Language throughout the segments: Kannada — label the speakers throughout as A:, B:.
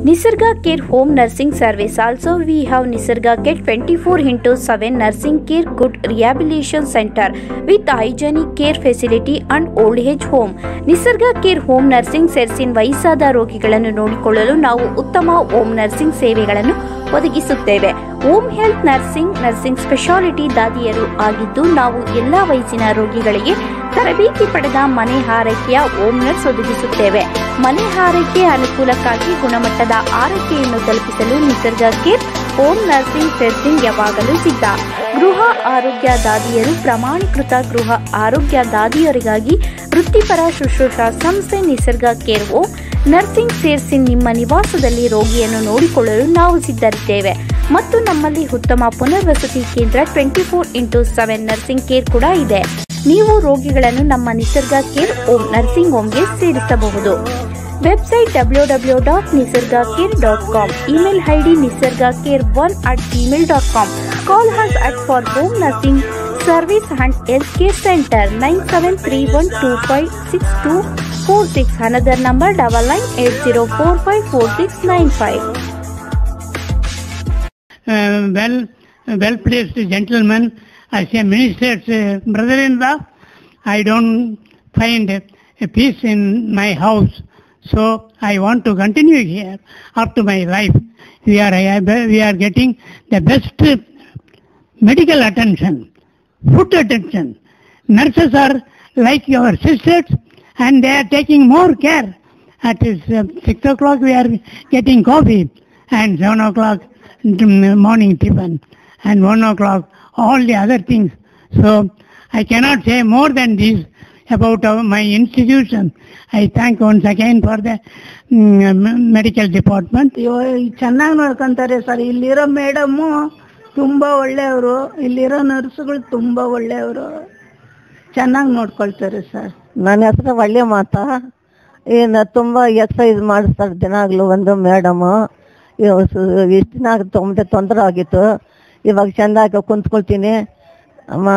A: Nisarga Care Home Nursing Service. Also, we have Nisarga Care 24 into 7 Nursing Care Good Rehabilitation Center with hygienic care facility and old age home. Nisarga care home nursing ಸೇರಿಸಿನ ವಯಸ್ಸಾದ ರೋಗಿಗಳನ್ನು ನೋಡಿಕೊಳ್ಳಲು ನಾವು ಉತ್ತಮ ಹೋಮ್ ನರ್ಸಿಂಗ್ ಸೇವೆಗಳನ್ನು ಒದಗಿಸುತ್ತೇವೆ home health nursing nursing speciality ದಾದಿಯರು ಆಗಿದ್ದು ನಾವು ಎಲ್ಲ ವಯಸ್ಸಿನ ರೋಗಿಗಳಿಗೆ ತರಬೇತಿ ಪಡೆದ ಮನೆ ಆರೈಕೆಯ ಹೋಮ್ ನರ್ಸ್ ಒದಗಿಸುತ್ತೇವೆ ಮನೆ ಆರೈಕೆ ಅನುಕೂಲಕ್ಕಾಗಿ ಗುಣಮಟ್ಟದ ಆರೈಕೆಯನ್ನು ತಲುಪಿಸಲು ನಿಸರ್ಗ ಕೇರ್ ಹೋಮ್ ನರ್ಸಿಂಗ್ ಸೆರ್ಸಿಂಗ್ ಯಾವಾಗಲೂ ಸಿದ್ಧ ಗೃಹ ಆರೋಗ್ಯ ದಾದಿಯರು ಪ್ರಮಾಣೀಕೃತ ಗೃಹ ಆರೋಗ್ಯ ದಾದಿಯರಿಗಾಗಿ ವೃತ್ತಿಪರ ಶುಶ್ರೂಷಾ ಸಂಸ್ಥೆ ನಿಸರ್ಗ ಕೇರ್ ಹೋಮ್ ನರ್ಸಿಂಗ್ ಸೇರಿಸಿ ನಿಮ್ಮ ನಿವಾಸದಲ್ಲಿ ರೋಗಿಯನ್ನು ನೋಡಿಕೊಳ್ಳಲು ನಾವು ಸಿದ್ಧರಿದ್ದೇವೆ ಮತ್ತು ನಮ್ಮಲ್ಲಿ ಉತ್ತಮ ಪುನರ್ವಸತಿ ಕೇಂದ್ರ twenty four into seven nursing care ಕೂಡ ಇದೆ ನೀವು ರೋಗಿಗಳನ್ನು ನಮ್ಮ ನಿಸರ್ಗ ಕೇರ್ ಹೋಮ್ ನರ್ಸಿಂಗ್ ಹೋಮ್ಗೆ ಸೇರಿಸಬಹುದು website W W dot Nisarga care dot com email ID Nisarga care one at Gmail dot com call us at for home nursing service and health care centre nine seven three one two five six two four six another number double nine eight zero four five four six nine five
B: uh, well, well placed gentleman as a minister's uh, brother-in-law. I don't find a, a peace in my house, so I want to continue here up to my life. We are we are getting the best uh, medical attention, food attention. Nurses are like your sisters, and they are taking more care. At uh, six o'clock we are getting coffee, and seven o'clock mm, morning tiffin, and one o'clock all the other things. So I cannot say more than this about our, my institution. I thank once again for the mm, medical department.
C: ಅಯ್ಯೋ ಚೆನ್ನಾಗಿ ನೋಡ್ಕೊಂತಾರೆ ಸರ್ ಇಲ್ಲಿರೋ ಮೇಡಮ್ಮು ತುಂಬಾ ಒಳ್ಳೆಯವರು ಇಲ್ಲಿರೋ ನರ್ಸ್ಗಳು ತುಂಬಾ ಒಳ್ಳೆಯವರು ಚೆನ್ನಾಗಿ ನೋಡ್ಕೊಳ್ತಾರೆ ಸರ್
D: ನನ್ನ ಹೆಸರು ಒಳ್ಳೆ ಮಾತಾ ಏನು ತುಂಬ ಎಕ್ಸಸೈಸ್ ಮಾಡಿಸ್ತಾರೆ ದಿನಾಗ್ಲೂ ಒಂದು ಮೇಡಮು ಇಷ್ಟು ದಿನ ತುಂಬ ತೊಂದರೆ ಆಗಿತ್ತು ಇವಾಗ ಚೆಂದಾಗಿ ಕುಂತ್ಕೊಳ್ತೀನಿ ಅಮ್ಮ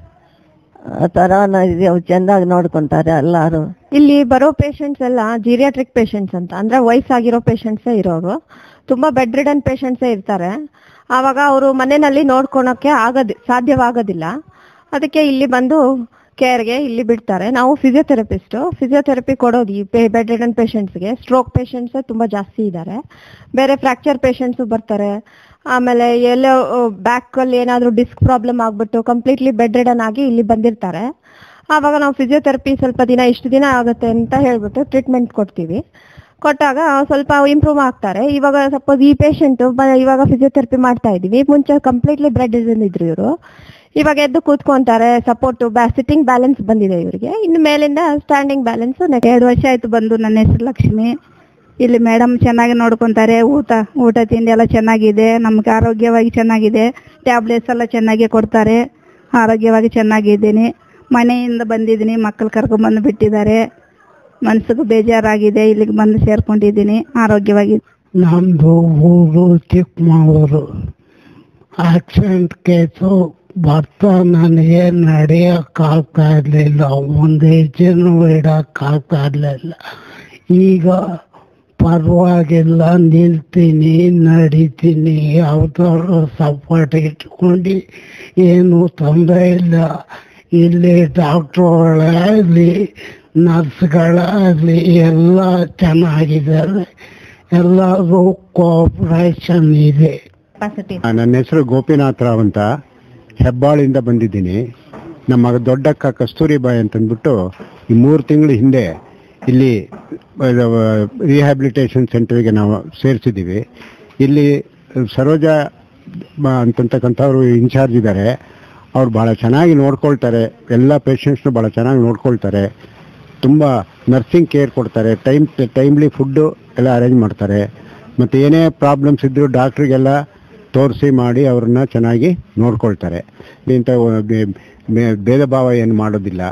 D: ಆ ಥರ ಚೆಂದಾಗಿ ನೋಡ್ಕೊತಾರೆ ಎಲ್ಲರೂ
E: ಇಲ್ಲಿ ಬರೋ ಪೇಷಂಟ್ಸ್ ಎಲ್ಲ ಜೀರಿಯಾಟ್ರಿಕ್ ಪೇಷಂಟ್ಸ್ ಅಂತ ಅಂದ್ರೆ ವಯಸ್ಸಾಗಿರೋ ಪೇಷಂಟ್ಸೇ ಇರೋರು ತುಂಬಾ ಬೆಡ್ ರಿಡನ್ ಪೇಷಂಟ್ಸೇ ಇರ್ತಾರೆ ಆವಾಗ ಅವರು ಮನೆಯಲ್ಲಿ ನೋಡ್ಕೊಳಕ್ಕೆ ಆಗೋದಿ ಸಾಧ್ಯವಾಗೋದಿಲ್ಲ ಅದಕ್ಕೆ ಇಲ್ಲಿ ಬಂದು ಕೇರ್ಗೆ ಇಲ್ಲಿ ಬಿಡ್ತಾರೆ ನಾವು ಫಿಸಿಯೋಥೆರಪಿಸ್ಟ್ ಫಿಸಿಯೋಥೆರಪಿ ಕೊಡೋದು ಈ ಬೆಡ್ ರಿಡನ್ ಪೇಷಂಟ್ಸ್ಗೆ ಸ್ಟ್ರೋಕ್ ಪೇಷಂಟ್ಸ್ ತುಂಬಾ ಜಾಸ್ತಿ ಇದ್ದಾರೆ ಬೇರೆ ಫ್ರಾಕ್ಚರ್ ಪೇಷಂಟ್ಸು ಬರ್ತಾರೆ ಆಮೇಲೆ ಎಲ್ಲೋ ಬ್ಯಾಕ್ ಅಲ್ಲಿ ಏನಾದರೂ ಡಿಸ್ಕ್ ಪ್ರಾಬ್ಲಮ್ ಆಗ್ಬಿಟ್ಟು ಕಂಪ್ಲೀಟ್ಲಿ ಬೆಡ್ ರಿಡನ್ ಆಗಿ ಇಲ್ಲಿ ಬಂದಿರ್ತಾರೆ ಆವಾಗ ನಾವು ಫಿಸಿಯೋಥೆರಪಿ ಸ್ವಲ್ಪ ದಿನ ಇಷ್ಟು ದಿನ ಆಗುತ್ತೆ ಅಂತ ಹೇಳ್ಬಿಟ್ಟು ಟ್ರೀಟ್ಮೆಂಟ್ ಕೊಡ್ತೀವಿ ಕೊಟ್ಟಾಗ ಸ್ವಲ್ಪ ಇಂಪ್ರೂವ್ ಆಗ್ತಾರೆ ಇವಾಗ ಸಪೋಸ್ ಈ ಪೇಷಂಟ್ ಇವಾಗ ಫಿಸಿಯೋಥೆರಪಿ ಮಾಡ್ತಾ ಇದೀವಿ ಮುಂಚೆ ಕಂಪ್ಲೀಟ್ಲಿ ಬ್ರೆಡ್ ಇದ್ರು ಇವರು ಇವಾಗ ಎದ್ದು ಕೂತ್ಕೊಂತಾರೆ ಸಪೋರ್ಟ್ ಸಿಟ್ಟಿಂಗ್ ಬ್ಯಾಲೆನ್ಸ್ ಬಂದಿದೆ ಇವರಿಗೆ ಇನ್ನು ಮೇಲಿಂದ ಸ್ಟ್ಯಾಂಡಿಂಗ್ ಬ್ಯಾಲೆನ್ಸ್
C: ಎರಡು ವರ್ಷ ಆಯ್ತು ಬಂದು ನನ್ನ ಹೆಸರು ಲಕ್ಷ್ಮಿ ಇಲ್ಲಿ ಮೇಡಮ್ ಚೆನ್ನಾಗಿ ನೋಡ್ಕೊಂತಾರೆ ಊಟ ಊಟ ತಿಂಡಿ ಎಲ್ಲ ಚೆನ್ನಾಗಿದೆ ನಮ್ಗೆ ಆರೋಗ್ಯವಾಗಿ ಚೆನ್ನಾಗಿದೆ ಟ್ಯಾಬ್ಲೆಟ್ಸ್ ಎಲ್ಲ ಚೆನ್ನಾಗಿ ಕೊಡ್ತಾರೆ ಆರೋಗ್ಯವಾಗಿ ಚೆನ್ನಾಗಿದ್ದೀನಿ ಮನೆಯಿಂದ ಬಂದಿದ್ದೀನಿ ಮಕ್ಕಳು ಕರ್ಕೊಂಡ್ಬಂದು ಬಿಟ್ಟಿದ್ದಾರೆ ಮನ್ಸಿಗೆ ಬೇಜಾರಾಗಿದೆ ಇಲ್ಲಿಗೆ ಬಂದು ಸೇರ್ಕೊಂಡಿದ್ದೀನಿ ಆರೋಗ್ಯವಾಗಿ
B: ನಮ್ಮದು ಊರು ಚಿಕ್ಕಮಗಳೂರು ಆಕ್ಸಿಡೆಂಟ್ ಕೇಸು ಬರ್ತಾ ನನಗೆ ನಡೆಯೋಕ್ಕಾಗ್ತಾ ಇರಲಿಲ್ಲ ಒಂದು ಹೆಜ್ಜೆನೂ ಇಡೋಕ್ಕಾಗ್ತಾ ಇರಲಿಲ್ಲ ಈಗ ಪರವಾಗಿಲ್ಲ ನಿಲ್ತೀನಿ ನಡಿತೀನಿ ಯಾವ್ದಾದ್ರು ಸಪೋರ್ಟ್ ಇಟ್ಕೊಂಡು ಏನು ತೊಂದರೆ ಇಲ್ಲ ಇಲ್ಲಿ ಡಾಕ್ಟ್ರುಗಳಾಗಲಿ ನರ್ಸ್ಗಳಾಗಲಿ ಎಲ್ಲ ಚೆನ್ನಾಗಿದ್ದಾರೆ ಎಲ್ಲರೂ ಕೋಆಪ್ರೇಷನ್ ಇದೆ
F: ನನ್ನ ಹೆಸರು ಗೋಪಿನಾಥ್ ರಾವ್ ಅಂತ ಹೆಬ್ಬಾಳಿಂದ ಬಂದಿದ್ದೀನಿ ನಮ್ಮ ದೊಡ್ಡಕ್ಕ ಕಸ್ತೂರಿಬಾಯಿ ಅಂತಂದ್ಬಿಟ್ಟು ಈ ಮೂರು ತಿಂಗಳ ಹಿಂದೆ ಇಲ್ಲಿ ರಿಹ್ಯಾಬಿಲಿಟೇಷನ್ ಸೆಂಟರ್ಗೆ ನಾವು ಸೇರಿಸಿದ್ದೀವಿ ಇಲ್ಲಿ ಸರೋಜ ಬ- ಅಂತಕ್ಕಂಥವ್ರು ಇನ್ಚಾರ್ಜ್ ಇದ್ದಾರೆ ಅವ್ರು ಭಾಳ ಚೆನ್ನಾಗಿ ನೋಡ್ಕೊಳ್ತಾರೆ ಎಲ್ಲ ಪೇಷಂಟ್ಸ್ನು ಭಾಳ ಚೆನ್ನಾಗಿ ನೋಡ್ಕೊಳ್ತಾರೆ ತುಂಬ ನರ್ಸಿಂಗ್ ಕೇರ್ ಕೊಡ್ತಾರೆ ಟೈಮ್ ಟೈಮ್ಲಿ ಫುಡ್ಡು ಎಲ್ಲ ಅರೇಂಜ್ ಮಾಡ್ತಾರೆ ಮತ್ತು ಏನೇ ಪ್ರಾಬ್ಲಮ್ಸ್ ಇದ್ದರೂ ಡಾಕ್ಟ್ರಿಗೆಲ್ಲ ತೋರಿಸಿ ಮಾಡಿ ಅವ್ರನ್ನ ಚೆನ್ನಾಗಿ ನೋಡ್ಕೊಳ್ತಾರೆ ಇಂಥ ಬೆ- ಬೆ- ಭೇದ ಭಾವ ಏನು ಮಾಡೋದಿಲ್ಲ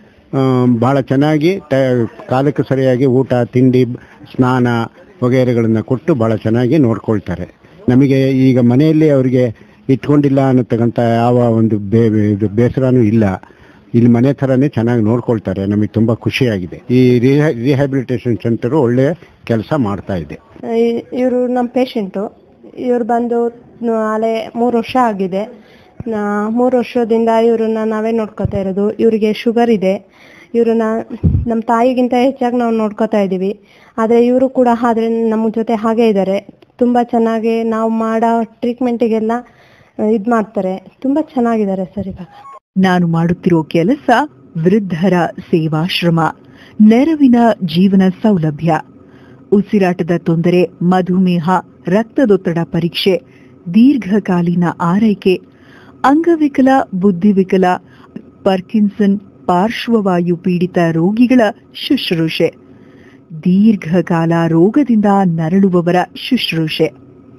F: ಭಾಳ ಚೆನ್ನಾಗಿ ಟ ಕಾಲಕ್ಕೆ ಸರಿಯಾಗಿ ಊಟ ತಿಂಡಿ ಸ್ನಾನ ವಗೈರೆಗಳನ್ನು ಕೊಟ್ಟು ಭಾಳ ಚೆನ್ನಾಗಿ ನೋಡ್ಕೊಳ್ತಾರೆ ನಮಗೆ ಈಗ ಮನೆಯಲ್ಲಿ ಅವರಿಗೆ ಇಟ್ಕೊಂಡಿಲ್ಲ ಅನ್ನತಕ್ಕಂಥ ಯಾವ ಒಂದು ಬೇ ಇದು ಬೇಸರನೂ ಇಲ್ಲ ಇಲ್ಲಿ ಮನೆ ಥರನೇ ಚೆನ್ನಾಗಿ ನೋಡ್ಕೊಳ್ತಾರೆ ನಮಗೆ ತುಂಬ ಖುಷಿಯಾಗಿದೆ ಈ ರಿಹ್ಯಾಬಿಲಿಟೇಷನ್ ಸೆಂಟರ್ ಒಳ್ಳೆ ಕೆಲಸ ಮಾಡ್ತಾ ಇದೆ
E: ಇವರು ನಮ್ಮ ಪೇಷಂಟು ಇವ್ರು ಬಂದು ಅಲೆ ಮೂರು ವರ್ಷ ಆಗಿದೆ ನಾ- ಮೂರು ವರ್ಷದಿಂದ ಇವ್ರನ್ನ ನಾವೇ ನೋಡ್ಕೊತಾ ಇರೋದು ಇವರಿಗೆ ಶುಗರ್ ಇದೆ ಇವ್ರನ್ನ ನಮ್ಮ ತಾಯಿಗಿಂತ ಹೆಚ್ಚಾಗಿ ನಾವು ನೋಡ್ಕೊತಾ ಇದ್ದೀವಿ ಆದರೆ ಇವರು ಕೂಡ ಆದರೆ ನಮ್ಮ ಜೊತೆ ಹಾಗೆ ಇದ್ದಾರೆ ತುಂಬ ಚೆನ್ನಾಗಿ ನಾವು ಮಾಡೋ ಟ್ರೀಟ್ಮೆಂಟಿಗೆಲ್ಲ ಇದು ಮಾಡ್ತಾರೆ ತುಂಬ ಚೆನ್ನಾಗಿದ್ದಾರೆ ಸರ್ ಇವಾಗ
G: ನಾನು ಮಾಡುತ್ತಿರೋ ಕೆಲಸ ವೃದ್ಧರ ಸೇವಾಶ್ರಮ ನೆರವಿನ ಜೀವನ ಸೌಲಭ್ಯ ಉಸಿರಾಟದ ತೊಂದರೆ ಮಧುಮೇಹ ರಕ್ತದೊತ್ತಡ ಪರೀಕ್ಷೆ ದೀರ್ಘಕಾಲೀನ ಆರೈಕೆ ಅಂಗವಿಕಲ ಬುದ್ಧಿವಿಕಲ ಪರ್ಕಿನ್ಸನ್ ಪಾರ್ಶ್ವವಾಯು ಪೀಡಿತ ರೋಗಿಗಳ ಶುಶ್ರೂಷೆ ದೀರ್ಘಕಾಲ ರೋಗದಿಂದ ನರಳುವವರ ಶುಶ್ರೂಷೆ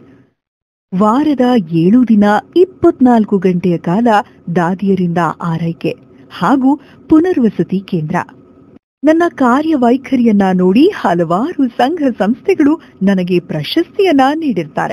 G: ವಾರದ ಏಳು ದಿನ ಇಪ್ಪತ್ನಾಲ್ಕು ಗಂಟೆಯ ಕಾಲ ದಾದಿಯರಿಂದ ಆರೈಕೆ ಹಾಗೂ ಪುನರ್ವಸತಿ ಕೇಂದ್ರ ನನ್ನ ಕಾರ್ಯವೈಖರಿಯನ್ನ ನೋಡಿ ಹಲವಾರು ಸಂಘ ಸಂಸ್ಥೆಗಳು ನನಗೆ ಪ್ರಶಸ್ತಿಯನ್ನ ನೀಡಿರ್ತಾರೆ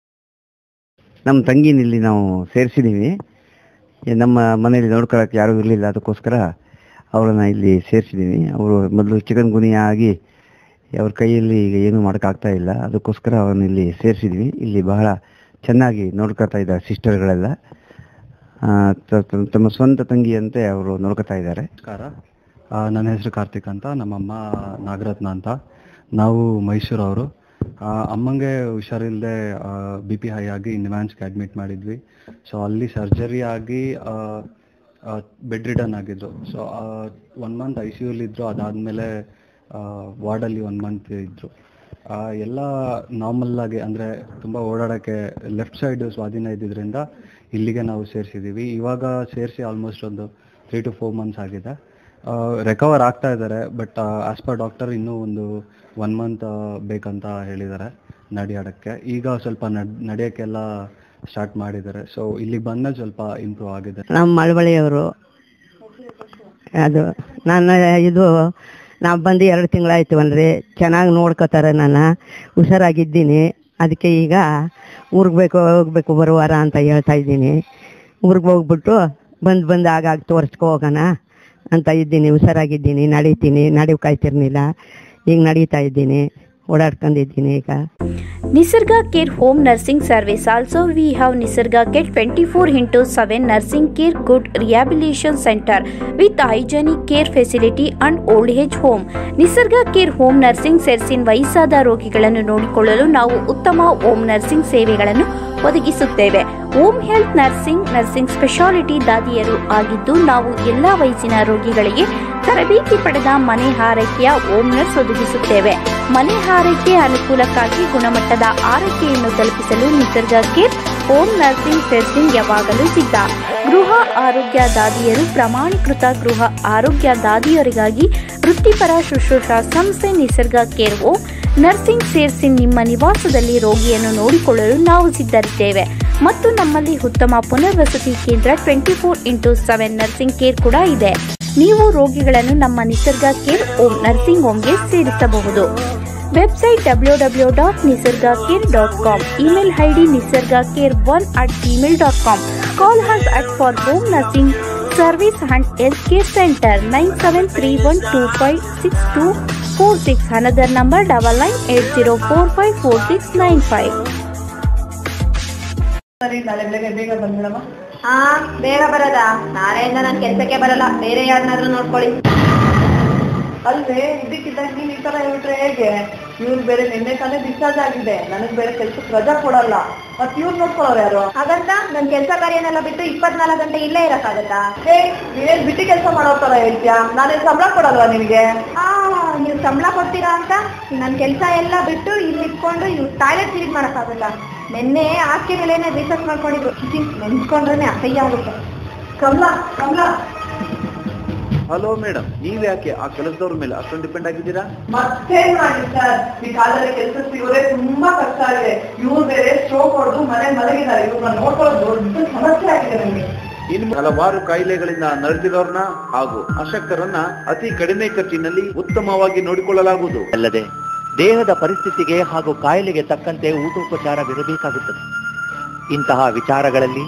H: ನಮ್ಮ ತಂಗಿನಿಲ್ಲಿ ನಾವು ಸೇರಿಸಿದ್ದೀವಿ ನಮ್ಮ ಮನೆಯಲ್ಲಿ ನೋಡ್ಕೊಳಕ್ಕೆ ಯಾರೂ ಇರಲಿಲ್ಲ ಅದಕ್ಕೋಸ್ಕರ ಅವರನ್ನು ಇಲ್ಲಿ ಸೇರಿಸಿದ್ದೀವಿ ಅವರು ಮೊದಲು ಚಿಕನ್ ಗುನಿಯಾ ಆಗಿ ಅವ್ರ ಕೈಯಲ್ಲಿ ಈಗ ಏನೂ ಮಾಡೋಕ್ಕಾಗ್ತಾ ಇಲ್ಲ ಅದಕ್ಕೋಸ್ಕರ ಅವ್ರನ್ನ ಇಲ್ಲಿ ಸೇರಿಸಿದ್ವಿ ಇಲ್ಲಿ ಬಹಳ ಚೆನ್ನಾಗಿ ನೋಡ್ಕೊತಾ ಇದ್ದಾರೆ ಸಿಸ್ಟರ್ಗಳೆಲ್ಲ ಆ, ತ- ತ- ತಮ್ಮ ಸ್ವಂತ ತಂಗಿಯಂತೆ ಅವರು ನೋಡ್ಕೊತಾ ಇದ್ದಾರೆ
I: ನಮಸ್ಕಾರ ಆ, ನನ್ನ ಹೆಸರು ಕಾರ್ತಿಕ್ ಅಂತ ನಮ್ಮಮ್ಮ ನಾಗರತ್ನ ಅಂತ ನಾವು ಮೈಸೂರವರು ಅಮ್ಮಂಗೆ ಹುಷಾರಿಲ್ಲದೆ ಬಿ ಪಿ ಹೈ ಆಗಿ ನಿಮ್ಯಾನ್ಸ್ಗೆ ಅಡ್ಮಿಟ್ ಮಾಡಿದ್ವಿ ಸೊ ಅಲ್ಲಿ ಸರ್ಜರಿ ಆಗಿ ಬೆಡ್ ರಿಟರ್ನ್ ಆಗಿದ್ರು so one month I C ಯುಲಿದ್ರು ಅದಾದಮೇಲೆ ವಾರ್ಡಲ್ಲಿ ಒನ್ ಮಂತ್ ಇದ್ದರು ಎಲ್ಲ ನಾರ್ಮಲ್ ಆಗಿ ಅಂದರೆ ತುಂಬ ಓಡಾಡೋಕ್ಕೆ ಲೆಫ್ಟ್ ಸೈಡ್ ಸ್ವಾಧೀನ ಇದ್ದಿದ್ದರಿಂದ ಇಲ್ಲಿಗೆ ನಾವು ಸೇರಿಸಿದ್ದೀವಿ ಇವಾಗ ಸೇರಿಸಿ ಆಲ್ಮೋಸ್ಟ್ ಒಂದು ತ್ರೀ ಟು ಫೋರ್ ಮಂತ್ಸ್ ಆಗಿದೆ ರೆಕವರ್ ಆಗ್ತಾ ಇದ್ದಾರೆ ಬಟ್ ಆಸ್ ಪರ್ ಡಾಕ್ಟರ್ ಇನ್ನೂ ಒಂದು ಒನ್ ಮಂತ್ ಬೇಕಂತ ಹೇಳಿದ್ದಾರೆ ನಡೆಯಾಡೋಕ್ಕೆ ಈಗ ಸ್ವಲ್ಪ ನಡ್ ನಡೆಯೋಕ್ಕೆಲ್ಲ ಸ್ಟಾರ್ಟ್ ಮಾಡಿದ್ದಾರೆ ಸೊ ಇಲ್ಲಿಗೆ ಬಂದ್ಮೇಲೆ ಸ್ವಲ್ಪ ಇಂಪ್ರೂವ್ ಆಗಿದೆ
D: ನಮ್ಮ ಮಳವಳ್ಳಿಯವರು ಅದು ನಾನು ಇದು ನಾವು ಬಂದು ಎರಡು ತಿಂಗಳಾಯ್ತು ಅಂದರೆ ಚೆನ್ನಾಗಿ ನೋಡ್ಕೋತಾರೆ ನಾನು ಹುಷಾರಾಗಿದ್ದೀನಿ ಅದಕ್ಕೆ ಈಗ ಊರಿಗೆ ಬೇಕು ಹೋಗ್ಬೇಕು ಬರುವಾರ ಅಂತ ಹೇಳ್ತಾ ಇದ್ದೀನಿ ಊರಿಗೆ ಹೋಗ್ಬಿಟ್ಟು ಬಂದು ಬಂದು ಆಗಾಗ ತೋರಿಸ್ಕೊ ಹೋಗೋಣ ಅಂತ ಇದ್ದೀನಿ ಹುಷಾರಾಗಿದ್ದೀನಿ ನಡೀತೀನಿ ನಡಿಯೋಕಾಯ್ತಿರ್ಲಿಲ್ಲ ಈಗ ನಡೀತಾ ಇದ್ದೀನಿ ಓಡಾಡ್ಕೊಂಡಿದ್ದೀನಿ ಈಗ
A: Nisarga Care Home Nursing Service. Also, we have Nisarga Care 24 into 7 Nursing Care Good Rehabilitation Center with hygienic care facility and old age home. Nisarga care home nursing ಸೇರಿಸಿನ ವಯಸ್ಸಾದ ರೋಗಿಗಳನ್ನು ನೋಡಿಕೊಳ್ಳಲು ನಾವು ಉತ್ತಮ ಹೋಮ್ ನರ್ಸಿಂಗ್ ಸೇವೆಗಳನ್ನು ಒದಗಿಸುತ್ತೇವೆ home health nursing nursing speciality ದಾದಿಯರು ಆಗಿದ್ದು ನಾವು ಎಲ್ಲ ವಯಸ್ಸಿನ ರೋಗಿಗಳಿಗೆ ತರಬೇತಿ ಪಡೆದ ಮನೆ ಆರೈಕೆಯ ಹೋಮ್ ನರ್ಸ್ ಒದಗಿಸುತ್ತೇವೆ ಮನೆ ಆರೈಕೆ ಅನುಕೂಲಕ್ಕಾಗಿ ಗುಣಮಟ್ಟದ ಆರೈಕೆಯನ್ನು ತಲುಪಿಸಲು ನಿಸರ್ಗ ಕೇರ್ ಹೋಮ್ ನರ್ಸಿಂಗ್ ನರ್ಸಿಂಗ್ ಯಾವಾಗಲೂ ಸಿದ್ಧ ಗೃಹ ಆರೋಗ್ಯ ದಾದಿಯರು ಪ್ರಮಾಣೀಕೃತ ಗೃಹ ಆರೋಗ್ಯ ದಾದಿಯರಿಗಾಗಿ ವೃತ್ತಿಪರ ಶುಶ್ರೂಷಾ ಸಂಸ್ಥೆ ನಿಸರ್ಗ ಕೇರ್ ಹೋಮ್ ನರ್ಸಿಂಗ್ ಸೇರಿಸಿ ನಿಮ್ಮ ನಿವಾಸದಲ್ಲಿ ರೋಗಿಯನ್ನು ನೋಡಿಕೊಳ್ಳಲು ನಾವು ಸಿದ್ಧರಿದ್ದೇವೆ ಮತ್ತು ನಮ್ಮಲ್ಲಿ ಉತ್ತಮ ಪುನರ್ವಸತಿ ಕೇಂದ್ರ twenty four into seven nursing care ಕೂಡ ಇದೆ ನೀವು ರೋಗಿಗಳನ್ನು ನಮ್ಮ ನಿಸರ್ಗ ಕೇರ್ ಹೋಮ್ ನರ್ಸಿಂಗ್ ಹೋಮ್ಗೆ ಸೇರಿಸಬಹುದು website W W dot Nisarga care dot com email ID Nisarga care one at Gmail dot com call us at for home nursing service and health care centre nine seven three one two five six two four six another number double nine eight zero four five four six nine five
E: ಹಾ ಬೇಗ ಬರೋದಾ ನಾಳೆಯಿಂದ ನಾನು ಕೆಲ್ಸಕ್ಕೆ ಬರಲ್ಲ ಬೇರೆ ಯಾರನ್ನಾದ್ರೂ ನೋಡ್ಕೊಳ್ಳಿ
C: ಅಲ್ವೇ ಇದಕ್ಕಿದ್ದಾಗ ನೀನ್ ಈ ತರ ಹೇಳ್ಬಿಟ್ರೆ ಹೇಗೆ ಇವ್ರು ಬೇರೆ ನಿನ್ನೆ ತಾನೇ ಡಿಸ್ಚಾರ್ಜ್ ಆಗಿದೆ ನನಗ್ ಬೇರೆ ಕೆಲ್ಸಕ್ಕೆ ರಜಾ ಕೊಡಲ್ಲ ಮತ್ ಇವ್ರು ನೋಡ್ಕೊಳ್ಳೋರು ಯಾರು
E: ಹಾಗಂತ ನನ್ ಕೆಲ್ಸ ಕಾರ್ಯನೆಲ್ಲ ಬಿಟ್ಟು ಇಪ್ಪತ್ನಾಲ್ಕು ಗಂಟೆ ಇಲ್ಲೇ ಇರಕ್ಕಾಗತ್ತಾ
C: ಹೇ ನೀನೇನ್ ಬಿಟ್ಟಿ ಕೆಲಸ ಮಾಡೋ ತರ ಹೇಳ್ತೀಯಾ ನಾನೇನ್ ಸಂಬಳ ಕೊಡಲ್ವಾ ನಿನ್ಗೆ
E: ಆ ನೀವು ಸಂಬಳ ಕೊಡ್ತೀರಾ ಅಂತ ನನ್ ಕೆಲ್ಸ ಎಲ್ಲ ಬಿಟ್ಟು ಇಲ್ಲಿ ಇಟ್ಕೊಂಡು ಇವ್ ಟಾಯ್ಲೆಟ್ ಕ್ಲೀನ್ ಮಾಡಕ್ಕಾಗಲ್ಲ ನಿನ್ನೆ ಆಸ್ತಿ ಮೇಲೆನೆ ರಿಸರ್ಚ್ ಮಾಡ್ಕೊಂಡಿದ್ರು ನೆನ್ಸ್ಕೊಂಡ್ರೆ ಅಸಹ್ಯ ಆಗುತ್ತೆ
C: ಕಮಲ ಕಮಲ
J: ಹಲೋ ಮೇಡಮ್ ನೀವ್ ಯಾಕೆ ಆ ಕೆಲಸದವ್ರ ಮೇಲೆ ಅಷ್ಟೊಂದು ಡಿಪೆಂಡ್ ಆಗಿದ್ದೀರಾ
C: ಮತ್ತೇನ್ ಮಾಡಿ ಸರ್ ಈ ಕಾಲದಲ್ಲಿ ಕೆಲಸ ಸಿಗೋದೇ ತುಂಬಾ ಕಷ್ಟ ಆಗಿದೆ ಇವ್ರು ಬೇರೆ ಸ್ಟ್ರೋಕ್ ಹೊಡೆದು ಮನೆ ಮಲಗಿದ್ದಾರೆ ಇವ್ರನ್ನ ನೋಡ್ಕೊಳ್ಳೋದು ದೊಡ್ಡ ಸಮಸ್ಯೆ ಆಗಿದೆ ನಮ್ಗೆ
J: ಇನ್ನು ಹಲವಾರು ಕಾಯಿಲೆಗಳಿಂದ ನರಳಿದವ್ರನ್ನ ಹಾಗೂ ಅಶಕ್ತರನ್ನ ಅತಿ ಕಡಿಮೆ ಖರ್ಚಿನಲ್ಲಿ ಉತ್ತಮವಾಗಿ ನೋಡಿಕೊಳ್ಳಲಾಗುವುದು
K: ಅಲ್ಲದೆ ದೇಹದ ಪರಿಸ್ಥಿತಿಗೆ ಹಾಗೂ ಕಾಯಿಲೆಗೆ ತಕ್ಕಂತೆ ಊಟೋಪಚಾರವಿರಬೇಕಾಗುತ್ತದೆ ಇಂತಹ ವಿಚಾರಗಳಲ್ಲಿ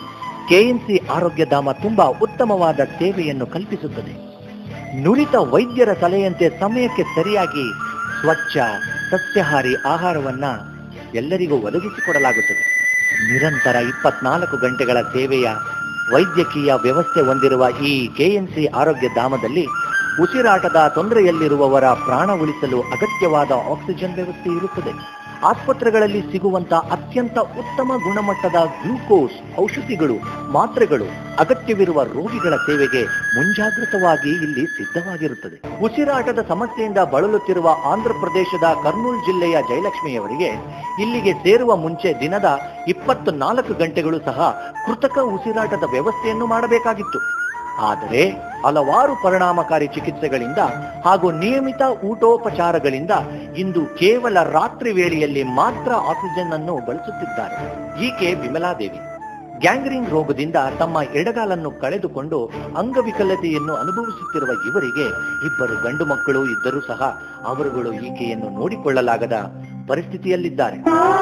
K: ಕೆಎನ್ಸಿ ಆರೋಗ್ಯಧಾಮ ತುಂಬಾ ಉತ್ತಮವಾದ ಸೇವೆಯನ್ನು ಕಲ್ಪಿಸುತ್ತದೆ ನುರಿತ ವೈದ್ಯರ ಸಲಹೆಯಂತೆ ಸಮಯಕ್ಕೆ ಸರಿಯಾಗಿ ಸ್ವಚ್ಛ ಸಸ್ಯಾಹಾರಿ ಆಹಾರವನ್ನ ಎಲ್ಲರಿಗೂ ಒದಗಿಸಿಕೊಡಲಾಗುತ್ತದೆ ನಿರಂತರ ಇಪ್ಪತ್ನಾಲ್ಕು ಗಂಟೆಗಳ ಸೇವೆಯ ವೈದ್ಯಕೀಯ ವ್ಯವಸ್ಥೆ ಹೊಂದಿರುವ ಈ ಕೆಎನ್ಸಿ ಆರೋಗ್ಯ ಧಾಮದಲ್ಲಿ ಉಸಿರಾಟದ ತೊಂದರೆಯಲ್ಲಿರುವವರ ಪ್ರಾಣ ಉಳಿಸಲು ಅಗತ್ಯವಾದ ಆಕ್ಸಿಜನ್ ವ್ಯವಸ್ಥೆ ಇರುತ್ತದೆ ಆಸ್ಪತ್ರೆಗಳಲ್ಲಿ ಸಿಗುವಂತ ಅತ್ಯಂತ ಉತ್ತಮ ಗುಣಮಟ್ಟದ ಗ್ಲೂಕೋಸ್ ಔಷಧಿಗಳು ಮಾತ್ರೆಗಳು ಅಗತ್ಯವಿರುವ ರೋಗಿಗಳ ಸೇವೆಗೆ ಮುಂಜಾಗೃತವಾಗಿ ಇಲ್ಲಿ ಸಿದ್ಧವಾಗಿರುತ್ತದೆ ಉಸಿರಾಟದ ಸಮಸ್ಯೆಯಿಂದ ಬಳಲುತ್ತಿರುವ ಆಂಧ್ರ ಪ್ರದೇಶದ ಕರ್ನೂಲ್ ಜಿಲ್ಲೆಯ ಜಯಲಕ್ಷ್ಮಿಯವರಿಗೆ ಇಲ್ಲಿಗೆ ಸೇರುವ ಮುಂಚೆ ದಿನದ ಇಪ್ಪತ್ತು ನಾಲ್ಕು ಗಂಟೆಗಳು ಸಹ ಕೃತಕ ಉಸಿರಾಟದ ವ್ಯವಸ್ಥೆಯನ್ನು ಮಾಡಬೇಕಾಗಿತ್ತು ಆದರೆ ಹಲವಾರು ಪರಿಣಾಮಕಾರಿ ಚಿಕಿತ್ಸೆಗಳಿಂದ ಹಾಗೂ ನಿಯಮಿತ ಊಟೋಪಚಾರಗಳಿಂದ ಇಂದು ಕೇವಲ ರಾತ್ರಿ ವೇಳೆಯಲ್ಲಿ ಮಾತ್ರ ಆಕ್ಸಿಜನ್ ಅನ್ನು ಬಳಸುತ್ತಿದ್ದಾರೆ ಈಕೆ ವಿಮಲಾದೇವಿ ಗ್ಯಾಂಗ್ರಿಂಗ್ ರೋಗದಿಂದ ತಮ್ಮ ಎಡಗಾಲನ್ನು ಕಳೆದುಕೊಂಡು ಅಂಗವಿಕಲತೆಯನ್ನು ಅನುಭವಿಸುತ್ತಿರುವ ಇವರಿಗೆ ಇಬ್ಬರು ಗಂಡು ಮಕ್ಕಳು ಇದ್ದರೂ ಸಹ ಅವರುಗಳು ಈಕೆಯನ್ನು ನೋಡಿಕೊಳ್ಳಲಾಗದ ಪರಿಸ್ಥಿತಿಯಲ್ಲಿದ್ದಾರೆ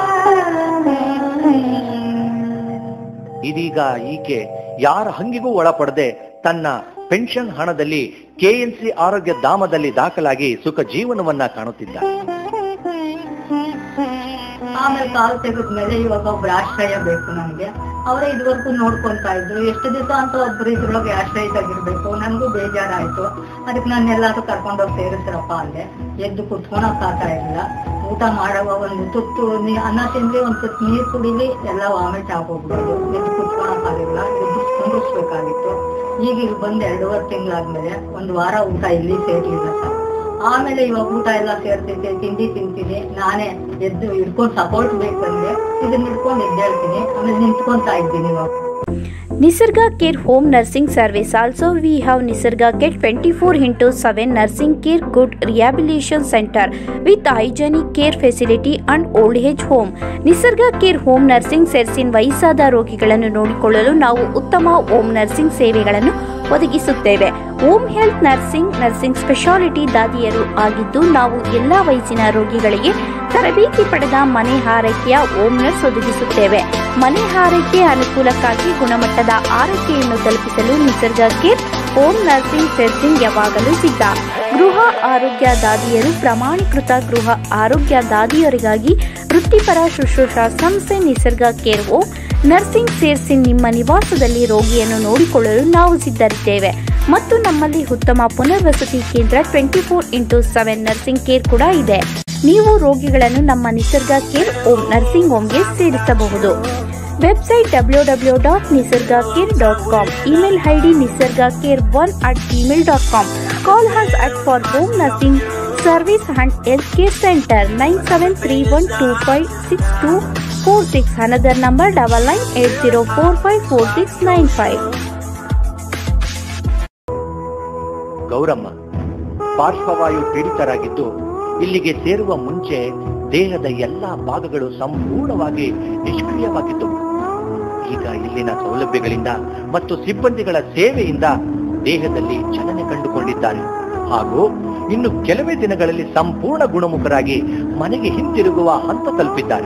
K: ಇದೀಗ ಈಕೆ ಯಾರ ಹಂಗಿಗೂ ಒಳಪಡದೆ ತನ್ನ ಪೆನ್ಷನ್ ಹಣದಲ್ಲಿ ಕೆಎನ್ಸಿ ಆರೋಗ್ಯ ಧಾಮದಲ್ಲಿ ದಾಖಲಾಗಿ ಸುಖ ಜೀವನವನ್ನ ಕಾಣುತ್ತಿದ್ದಾರೆ
L: ಆಮೇಲೆ ಕಾಲು ತೆಗೆದ್ಮೇಲೆ ಇವಾಗ ಒಬ್ರು ಆಶ್ರಯ ಬೇಕು ನಮ್ಗೆ ಅವರೇ ಇದುವರೆಗೂ ನೋಡ್ಕೊಂತಾ ಇದ್ರು ಎಷ್ಟು ದಿವಸ ಅಂತ ಒಬ್ರು ಇದ್ರೊಳಗೆ ಆಶ್ರಯದಾಗಿರ್ಬೇಕು ನನ್ಗೂ ಬೇಜಾರಾಯ್ತು ಅದಕ್ಕೆ ನಾನು ಎಲ್ಲಾದ್ರೂ ಕರ್ಕೊಂಡೋಗಿ ಸೇರಿಸ್ರಪ್ಪ ಅಲ್ಲೇ ಎದ್ದು ಕುತ್ಕೊಳಕ್ ಆಗ್ತಾ ಇರಲಿಲ್ಲ ಊಟ ಮಾಡುವ ಒಂದು ತುತ್ತು ನೀ- ಅನ್ನ ತಿಂದ್ರಿ ಒಂದ್ ತುತ್ತು ನೀರ್ ಕುಡಿಲಿ ಎಲ್ಲ ವಾಮಿಟ್ ಆಗೋಗ್ಬಿಡೋದು ಎದ್ದು ಕುತ್ಕೊಳಕ್ ಆಗಿಲ್ಲ ಎದ್ದು ಕುಂಡಿಸ್ಬೇಕಾಗಿತ್ತು ಈಗ ಇಲ್ಲಿ ಬಂದ್ ಎರಡೂವರೆ ತಿಂಗಳಾದ್ಮೇಲೆ ಒಂದ್ ವಾರ ಊಟ ಇಲ್ಲಿ ಸೇರ್ಲಿಲ್ಲ ಸರ್ ಆಮೇಲೆ ಇವಾಗ ಊಟ ಎಲ್ಲ ಸೇರ್ತೈತೆ ತಿಂಡಿ ತಿಂತೀನಿ ನಾನೇ ಎದ್ದು ಹಿಡ್ಕೊಂಡು ಸಪೋರ್ಟ್ ಬೇಕು ಬಂದೆ ಇದನ್ನ ಹಿಡ್ಕೊಂಡು ಎದ್ದೇಳ್ತೀನಿ ಆಮೇಲೆ ನಿಂತ್ಕೊಂತಾ ಇದ್ದೀನಿ ಇವಾಗ
A: Nisarga Care Home Nursing Service. Also, we have Nisarga Care 24 into 7 Nursing Care Good Rehabilitation Center with hygienic care facility and old age home. Nisarga care home nursing ಸೆರ್ಸಿನ್ ವಯಸ್ಸಾದ ರೋಗಿಗಳನ್ನು ನೋಡಿಕೊಳ್ಳಲು ನಾವು ಉತ್ತಮ ಹೋಮ್ ನರ್ಸಿಂಗ್ ಸೇವೆಗಳನ್ನು ಒದಗಿಸುತ್ತೇವೆ home health nursing nursing speciality ದಾದಿಯರು ಆಗಿದ್ದು ನಾವು ಎಲ್ಲ ವಯಸ್ಸಿನ ರೋಗಿಗಳಿಗೆ ತರಬೇತಿ ಪಡೆದ ಮನೆ ಆರೈಕೆಯ ಹೋಮ್ ನರ್ಸ್ ಒದಗಿಸುತ್ತೇವೆ ಮನೆ ಆರೈಕೆ ಅನುಕೂಲಕ್ಕಾಗಿ ಗುಣಮಟ್ಟದ ಆರೈಕೆಯನ್ನು ತಲುಪಿಸಲು ನಿಸರ್ಗ ಕೇರ್ ಹೋಮ್ ನರ್ಸಿಂಗ್ ಸೆರ್ಸಿಂಗ್ ಯಾವಾಗಲೂ ಸಿದ್ಧ ಗೃಹ ಆರೋಗ್ಯ ದಾದಿಯರು ಪ್ರಮಾಣೀಕೃತ ಗೃಹ ಆರೋಗ್ಯ ದಾದಿಯರಿಗಾಗಿ ವೃತ್ತಿಪರ ಶುಶ್ರೂಷಾ ಸಂಸ್ಥೆ ನಿಸರ್ಗ ಕೇರ್ ಹೋಮ್ ನರ್ಸಿಂಗ್ ಸೇರಿಸಿ ನಿಮ್ಮ ನಿವಾಸದಲ್ಲಿ ರೋಗಿಯನ್ನು ನೋಡಿಕೊಳ್ಳಲು ನಾವು ಸಿದ್ಧರಿದ್ದೇವೆ ಮತ್ತು ನಮ್ಮಲ್ಲಿ ಉತ್ತಮ ಪುನರ್ವಸತಿ ಕೇಂದ್ರ twenty four into seven nursing care ಕೂಡ ಇದೆ ನೀವು ರೋಗಿಗಳನ್ನು ನಮ್ಮ ನಿಸರ್ಗ ಕೇರ್ ಹೋಮ್ ನರ್ಸಿಂಗ್ ಹೋಮ್ಗೆ ಸೇರಿಸಬಹುದು website W W dot Nisarga care dot com email ID Nisarga care one at Gmail dot com call us at for home nursing service and health care centre nine seven three one two five six two four six another number double nine eight zero four five four six nine five
K: Gowramma ಪಾರ್ಶ್ವವಾಯು ಪೀಡಿತರಾಗಿದ್ದು ಇಲ್ಲಿಗೆ ಸೇರುವ ಮುಂಚೆ ದೇಹದ ಎಲ್ಲಾ ಭಾಗಗಳು ಸಂಪೂರ್ಣವಾಗಿ ನಿಷ್ಕ್ರಿಯವಾಗಿದ್ದವು ಈಗ ಇಲ್ಲಿನ ಸೌಲಭ್ಯಗಳಿಂದ ಮತ್ತು ಸಿಬ್ಬಂದಿಗಳ ಸೇವೆಯಿಂದ ದೇಹದಲ್ಲಿ ಚಲನೆ ಕಂಡುಕೊಂಡಿದ್ದಾರೆ ಹಾಗೂ ಇನ್ನು ಕೆಲವೇ ದಿನಗಳಲ್ಲಿ ಸಂಪೂರ್ಣ ಗುಣಮುಖರಾಗಿ ಮನೆಗೆ ಹಿಂತಿರುಗುವ ಹಂತ ತಲುಪಿದ್ದಾರೆ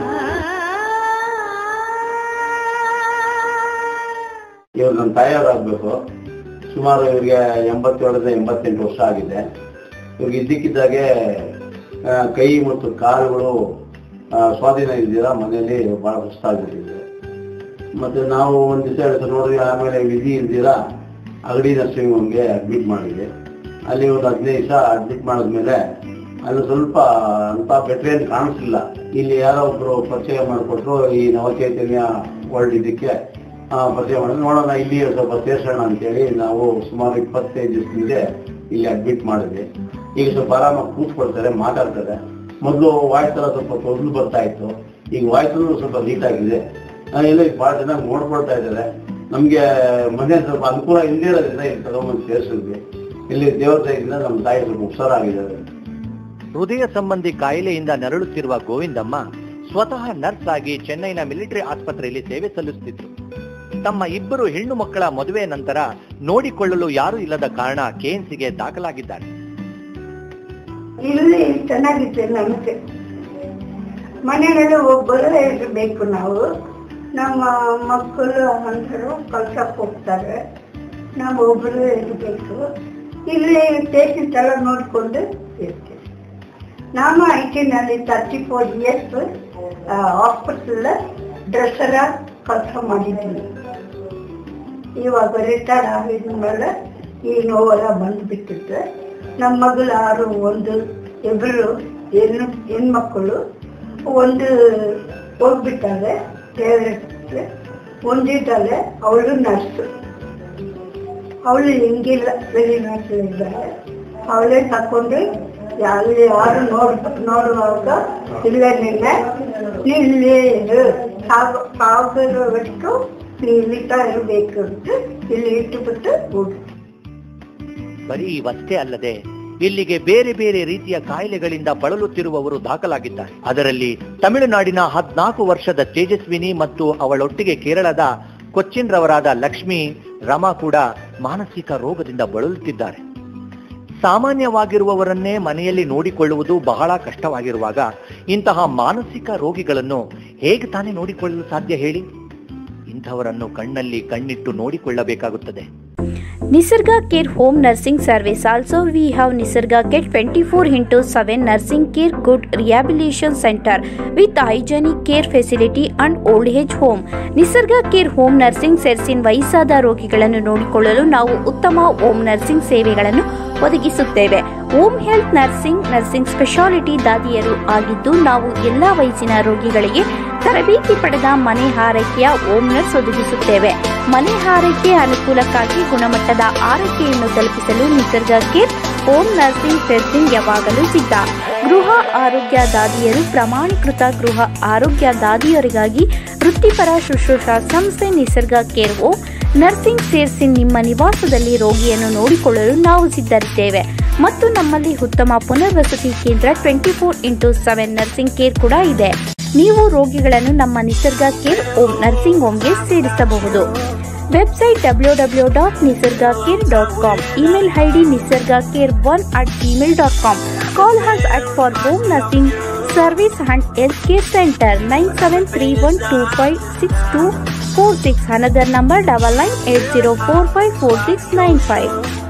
M: ಇವ್ರು ನನ್ನ ತಾಯಿಯವರಾಗಬೇಕು ಸುಮಾರು ಇವರಿಗೆ ಎಂಬತ್ತೇಳರಿಂದ ಎಂಬತ್ತೆಂಟು ವರ್ಷ ಆಗಿದೆ ಇವ್ರಿಗೆ ಇದ್ದಕ್ಕಿದ್ದಾಗೆ ಆ, ಕೈ ಮತ್ತು ಕಾಲುಗಳು ಆ, ಸ್ವಾಧೀನ ಇದ್ದೀರಾ ಮನೆಯಲ್ಲಿ ಬಹಳ ಸುಸ್ತಾಗ್ಬಿಟ್ಟಿದೆ ಮತ್ತೆ ನಾವು ಒಂದ್ ದಿವಸ ಹೇಳ್ತಾ ನೋಡಿದ್ವಿ ಆಮೇಲೆ ವಿಧಿ ಇಲ್ದಿರಾ ಅಗಡಿ ನರ್ಸಿಂಗ್ ಹೋಮ್ಗೆ ಅಡ್ಮಿಟ್ ಮಾಡಿದ್ವಿ ಅಲ್ಲಿ ಒಂದು ಹದಿನೈದು ದಿವಸ ಅಡ್ಮಿಟ್ ಮಾಡಿದ್ಮೇಲೆ ಅಲ್ಲಿ ಸ್ವಲ್ಪ ಅಂತ ಬೆಟ್ರೆ ಅಂತ ಕಾಣಿಸ್ಲಿಲ್ಲ ಇಲ್ಲಿ ಯಾರೋ ಒಬ್ರು ಪರಿಚಯ ಮಾಡಿಕೊಟ್ರು ಈ ನವಚೈತನ್ಯ ವರ್ಲ್ಡ್ ಇದಕ್ಕೆ ಆ, ಪರಿಚಯ ಮಾಡಿದ್ರು ನೋಡೋಣ ಇಲ್ಲಿ ಸ್ವಲ್ಪ ಸೇರ್ಸೋಣ ಅಂತೇಳಿ ನಾವು ಸುಮಾರು ಇಪ್ಪತ್ತೈದು ದಿವಸದಿಂದ ಇಲ್ಲಿ ಅಡ್ಮಿಟ್ ಮಾಡಿದ್ವಿ ಈಗ ಸ್ವಲ್ಪ ಆರಾಮಾಗಿ ಕೂತ್ಕೊಳ್ತಾರೆ ಮಾತಾಡ್ತಾರೆ ಮೊದಲು ವಾಯ್ಸ್ ಎಲ್ಲ ಸ್ವಲ್ಪ ತೊಂದರೆ ಬರ್ತಾ ಇತ್ತು ಈಗ ವಾಯ್ಸ್ ಸ್ವಲ್ಪ ನೀಟ್ ಆಗಿದೆ ಆ, ಎಲ್ಲ ಈಗ ಬಹಳ ಚೆನ್ನಾಗಿ ನೋಡ್ಕೊಳ್ತಾ ಇದ್ದಾರೆ ನಮ್ಗೆ ಮನೆ ಸ್ವಲ್ಪ ಅನುಕೂಲ ಇಲ್ಲದೇ ಇರೋದ್ರಿಂದ ಇಲ್ಲಿ ತಗೊಂಬಂದು ಸೇರಿಸಿದ್ವಿ ಇಲ್ಲಿ ದೇವರ ದಯದಿಂದ ನಮ್ಮ ತಾಯಿ ಸ್ವಲ್ಪ ಹುಷಾರಾಗಿದ್ದಾರೆ
K: ಹೃದಯ ಸಂಬಂಧಿ ಕಾಯಿಲೆಯಿಂದ ನರಳುತ್ತಿರುವ ಗೋವಿಂದಮ್ಮ ಸ್ವತಃ ನರ್ಸ್ ಆಗಿ ಚೆನ್ನೈನ ಮಿಲಿಟರಿ ಆಸ್ಪತ್ರೆಯಲ್ಲಿ ಸೇವೆ ಸಲ್ಲಿಸುತ್ತಿದ್ರು ತಮ್ಮ ಇಬ್ಬರು ಹೆಣ್ಣು ಮಕ್ಕಳ ಮದುವೆ ನಂತರ ನೋಡಿಕೊಳ್ಳಲು ಯಾರೂ ಇಲ್ಲದ ಕಾರಣ ಕೆಎನ್ಸಿಗೆ ದಾಖಲಾಗಿದ್ದಾರೆ
N: ಇಲ್ಲಿ ಚೆನ್ನಾಗಿತ್ತು ನಮಗೆ ಮನೆಗೆಲ್ಲ ಹೋಗ್ಬರೋ ಬೇಕು ನಾವು ನಮ್ಮ ಮಕ್ಕಳು ಅಂದರು ಕಲ್ಸಕ್ಕೆ ಹೋಗ್ತಾರೆ ನಾವು ಒಬ್ಬರು ಇರಬೇಕು ಇಲ್ಲಿ ಪೇಷಂಟ್ ಎಲ್ಲ ನೋಡಿಕೊಂಡು ಇರ್ತೀವಿ ನಾನು ಐ ಟಿನಲ್ಲಿ ತರ್ಟಿ ಫೋರ್ ಇಯರ್ಸ್ ಹಾಸ್ಪಿಟಲ್ ಡ್ರೆಸ್ಸರ ಕೆಲಸ ಮಾಡಿದ್ದೀನಿ ಇವಾಗ ರಿಟೈರ್ಡ್ ಆಗಿದ್ಮೇಲೆ ಈ ನೋವೆಲ್ಲ ಬಂದುಬಿಟ್ಟಿತ್ತು ನಮ್ಮ ಮಗಳು ಆರು ಒಂದು ಇಬ್ಬರು ಹೆಣ್ಣು ಹೆಣ್ಮಕ್ಕಳು ಒಂದು ಹೋಗ್ಬಿಟ್ಟಾಳೆ ದೇವರಕ್ಕೆ ಒಂದಿದ್ದಾಳೆ ಅವಳು ನರ್ಸು ಅವಳು ಹಿಂಗಿಲ್ಲ ಬೆಳಿ ನರ್ಸಲ್ಲಿದ್ದಾಳೆ ಅವಳೇ ತಕೊಂಡು ಅಲ್ಲಿ ಯಾರು ನೋಡ್ ನೋಡುವಾಗ ಇಲ್ಲೇ ನಿನ್ನೆ ಇಲ್ಲಿ ಸಾಗು ಸಾಗರವಷ್ಟು ನೀ ಇಲ್ಲಿತಾ ಇರಬೇಕು ಅಂತ ಇಲ್ಲಿ ಇಟ್ಟುಬಿಟ್ಟು ಹೋಗಿ
K: ಬರೀ ಇವಷ್ಟೇ ಅಲ್ಲದೆ ಇಲ್ಲಿಗೆ ಬೇರೆ ಬೇರೆ ರೀತಿಯ ಕಾಯಿಲೆಗಳಿಂದ ಬಳಲುತ್ತಿರುವವರು ದಾಖಲಾಗಿದ್ದಾರೆ ಅದರಲ್ಲಿ ತಮಿಳುನಾಡಿನ ಹದ್ನಾಲ್ಕು ವರ್ಷದ ತೇಜಸ್ವಿನಿ ಮತ್ತು ಅವಳೊಟ್ಟಿಗೆ ಕೇರಳದ ಕೊಚ್ಚಿನ್ ರವರಾದ ಲಕ್ಷ್ಮಿ ರಮಾ ಕೂಡ ಮಾನಸಿಕ ರೋಗದಿಂದ ಬಳಲುತ್ತಿದ್ದಾರೆ ಸಾಮಾನ್ಯವಾಗಿರುವವರನ್ನೇ ಮನೆಯಲ್ಲಿ ನೋಡಿಕೊಳ್ಳುವುದು ಬಹಳ ಕಷ್ಟವಾಗಿರುವಾಗ ಇಂತಹ ಮಾನಸಿಕ ರೋಗಿಗಳನ್ನು ಹೇಗೆ ತಾನೇ ನೋಡಿಕೊಳ್ಳಲು ಸಾಧ್ಯ ಹೇಳಿ ಇಂಥವರನ್ನು ಕಣ್ಣಲ್ಲಿ ಕಣ್ಣಿಟ್ಟು ನೋಡಿಕೊಳ್ಳಬೇಕಾಗುತ್ತದೆ
A: Nisarga Care Home Nursing Service. Also, we have Nisarga Care 24 into 7 Nursing Care Good Rehabilitation Center with hygienic care facility and old age home. Nisarga care home nursing ಸೆರ್ಸಿನ್ ವಯಸ್ಸಾದ ರೋಗಿಗಳನ್ನು ನೋಡಿಕೊಳ್ಳಲು ನಾವು ಉತ್ತಮ ಹೋಮ್ ನರ್ಸಿಂಗ್ ಸೇವೆಗಳನ್ನು ಒದಗಿಸುತ್ತೇವೆ home health nursing nursing speciality ದಾದಿಯರು ಆಗಿದ್ದು ನಾವು ಎಲ್ಲಾ ವಯಸ್ಸಿನ ರೋಗಿಗಳಿಗೆ ತರಬೇತಿ ಪಡೆದ ಮನೆ ಆರೈಕೆಯ ಹೋಮ್ ನರ್ಸ್ ಒದಗಿಸುತ್ತೇವೆ ಮನೆ ಆರೈಕೆ ಅನುಕೂಲಕ್ಕಾಗಿ ಗುಣಮಟ್ಟದ ಆರೈಕೆಯನ್ನು ತಲುಪಿಸಲು ನಿಸರ್ಗ ಕೇರ್ ಹೋಮ್ ನರ್ಸಿಂಗ್ ಸೆರ್ಸಿಂಗ್ ಯಾವಾಗಲೂ ಸಿದ್ಧ ಗೃಹ ಆರೋಗ್ಯ ದಾದಿಯರು ಪ್ರಮಾಣೀಕೃತ ಗೃಹ ಆರೋಗ್ಯ ದಾದಿಯರಿಗಾಗಿ ವೃತ್ತಿಪರ ಶುಶ್ರೂಷಾ ಸಂಸ್ಥೆ ನಿಸರ್ಗ ಕೇರ್ ಹೋಮ್ ನರ್ಸಿಂಗ್ ಸೇರಿಸಿ ನಿಮ್ಮ ನಿವಾಸದಲ್ಲಿ ರೋಗಿಯನ್ನು ನೋಡಿಕೊಳ್ಳಲು ನಾವು ಸಿದ್ಧರಿದ್ದೇವೆ ಮತ್ತು ನಮ್ಮಲ್ಲಿ ಉತ್ತಮ ಪುನರ್ವಸತಿ ಕೇಂದ್ರ twenty four into seven nursing care ಕೂಡ ಇದೆ ನೀವು ರೋಗಿಗಳನ್ನು ನಮ್ಮ ನಿಸರ್ಗ ಕೇರ್ ಹೋಮ್ ನರ್ಸಿಂಗ್ ಹೋಮ್ಗೆ ಸೇರಿಸಬಹುದು website W W dot Nisarga care dot com email ID Nisarga care one at Gmail dot com call us at for home nursing service and health care centre nine seven three one two five six two four six another number double nine eight zero four five four six nine five